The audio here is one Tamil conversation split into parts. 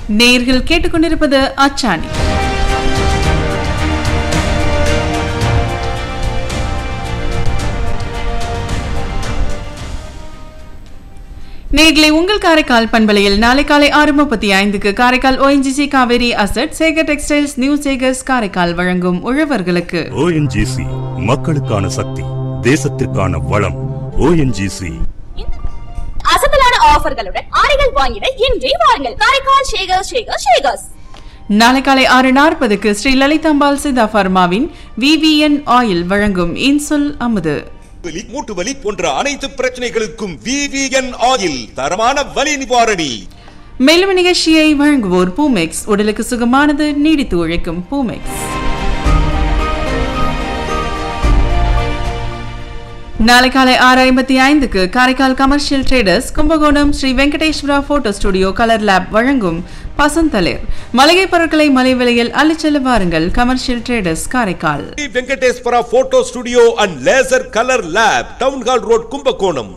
நேர்கள் கேட்டுக்கொண்டிருப்பது அச்சாணி நேர்களை உங்கள் காரைக்கால் பண்பலையில் நாளை காலை ஆறு முப்பத்தி ஐந்துக்கு Karaikal ONGC Kaveri asset Sekar textiles new Sekar's Karaikal வழங்கும் உழவர்களுக்கு ஓஎன்ஜிசி மக்களுக்கான சக்தி தேசத்திற்கான வளம் ஓஎன்ஜிசி அசத்தலான ஆஃபர்களுடன் ஆடைகள் வாங்கிட இன்றே வாருங்கள் காரைக்கால் ஷேகர் ஷேகர் ஷேகர்ஸ் நாளை காலை ஆறு நாற்பதுக்கு ஸ்ரீ லலிதாம்பாள் சிதா பர்மாவின் விவிஎன் ஆயில் வழங்கும் இன்சுல் அமுது வலி மூட்டு வலி போன்ற அனைத்து பிரச்சனைகளுக்கும் விவிஎன் ஆயில் தரமான வலி நிவாரணி மேலும் நிகழ்ச்சியை வழங்குவோர் பூமெக்ஸ் உடலுக்கு சுகமானது நீடித்து உழைக்கும் பூமெக்ஸ் நாளை காலை ஆறு ஐம்பத்தி ஐந்துக்கு Karaikal commercial traders Kumbakonam Sri Venkateswara photo studio colour lab வழங்கும் பசந்தளிர் மளிகை பொருட்களை மலை விலையில் அள்ளிச்செல்ல வாருங்கள் commercial traders Karaikal Sri Venkateswara photo studio and laser colour lab town hall road Kumbakonam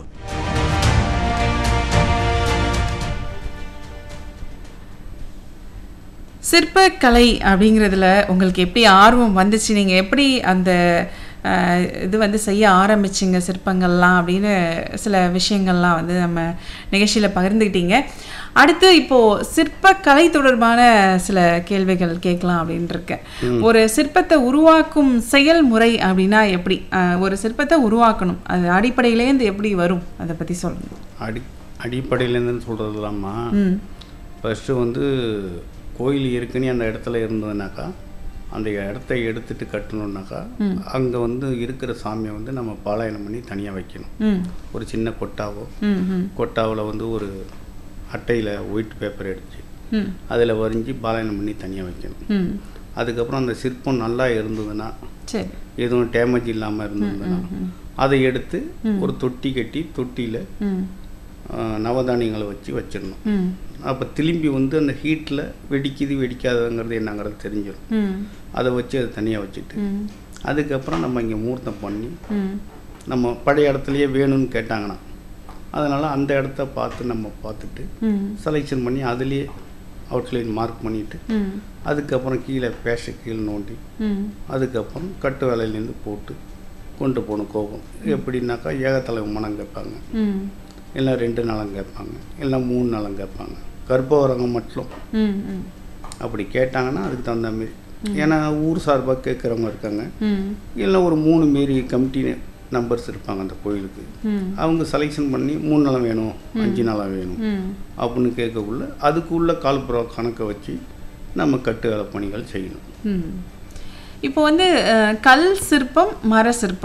சிற்பக்கலை அப்படிங்கிறதுல உங்களுக்கு எப்படி ஆர்வம் வந்துச்சு நீங்கள் எப்படி அந்த அஹ், இது வந்து செய்ய ஆரம்பிச்சிங்க சிற்பங்கள்லாம் அப்படின்னு சில விஷயங்கள்லாம் வந்து நம்ம நிகழ்ச்சியில் பகிர்ந்துக்கிட்டீங்க அடுத்து இப்போது சிற்பக்கலை தொடர்பான சில கேள்விகள் கேட்கலாம் அப்படின்னு இருக்கேன் ஒரு சிற்பத்தை உருவாக்கும் செயல்முறை அப்படின்னா எப்படி அஹ், ஒரு சிற்பத்தை உருவாக்கணும் அது அடிப்படையிலேருந்து எப்படி வரும் அதை பற்றி சொல்லணும் அடி அடிப்படையிலேருந்து சொல்கிறது இல்லாமா ம் ஃபஸ்ட்டு வந்து கோயில் இருக்குன்னு அந்த இடத்துல இருந்ததுனாக்கா அந்த இடத்த எடுத்துட்டு கட்டணுன்னாக்கா அங்கே வந்து இருக்கிற சாமியை வந்து நம்ம பாலாயனம் பண்ணி தனியாக வைக்கணும் ம் ஒரு சின்ன கொட்டாவோ ம் ம் கொட்டாவில் வந்து ஒரு அட்டையில் ஒயிட் பேப்பர் அடிச்சு ம் அதில் வரைஞ்சி பாலாயனம் பண்ணி தனியாக வைக்கணும் ம் அதுக்கப்புறம் அந்த சிற்பம் நல்லா இருந்ததுன்னா சரி எதுவும் டேமேஜ் இல்லாமல் இருந்ததுன்னா அதை எடுத்து ஒரு தொட்டி கட்டி தொட்டியில் ம் நவதானியங்களை வச்சு வச்சிடணும் ம் அப்போ திரும்பி வந்து அந்த ஹீட்டில் வெடிக்குது வெடிக்காதுங்கிறது என்னங்கிறது தெரிஞ்சிடும் ம் அதை வச்சு அதை தனியாக வச்சுட்டு ம் அதுக்கப்புறம் நம்ம இங்கே முகூர்த்தம் பண்ணி ம் நம்ம பழைய இடத்துலையே வேணும்னு கேட்டாங்கன்னா அதனால் அந்த இடத்த பார்த்து நம்ம பார்த்துட்டு ம் செலெக்ஷன் பண்ணி அதுலேயே அவுட்லைன் மார்க் பண்ணிவிட்டு ம் அதுக்கப்புறம் கீழே பேஷை கீழே நோண்டி ம் அதுக்கப்புறம் கட்டு வேலையிலேருந்து போட்டு கொண்டு போகணும் கோபம் எப்படின்னாக்கா ஏகத்தலை மனம் கேட்பாங்க ம் இல்லை ரெண்டு நலம் கேட்பாங்க இல்லை மூணு நலம் கேட்பாங்க கர்ப்பவரங்கம் மட்டும் ம் ம் அப்படி கேட்டாங்கன்னா அதுக்கு தகுந்த மாரி ஏன்னா ஊர் சார்பாக கேட்குறவங்க இருக்காங்க ம் இல்லை ஒரு மூணு மாரி கமிட்டி நம்பர்ஸ் இருப்பாங்க அந்த கோயிலுக்கு ம் அவங்க செலெக்ஷன் பண்ணி மூணு நலம் வேணும் அஞ்சு நலம் வேணும் ம் அப்படின்னு கேட்கக்குள்ள அதுக்குள்ள கால்புற கணக்கை வச்சு நம்ம கட்டு வேலை பணிகள் செய்யணும் ம் இப்போ வந்து அஹ், கல் சிற்பம் மர சிற்பம்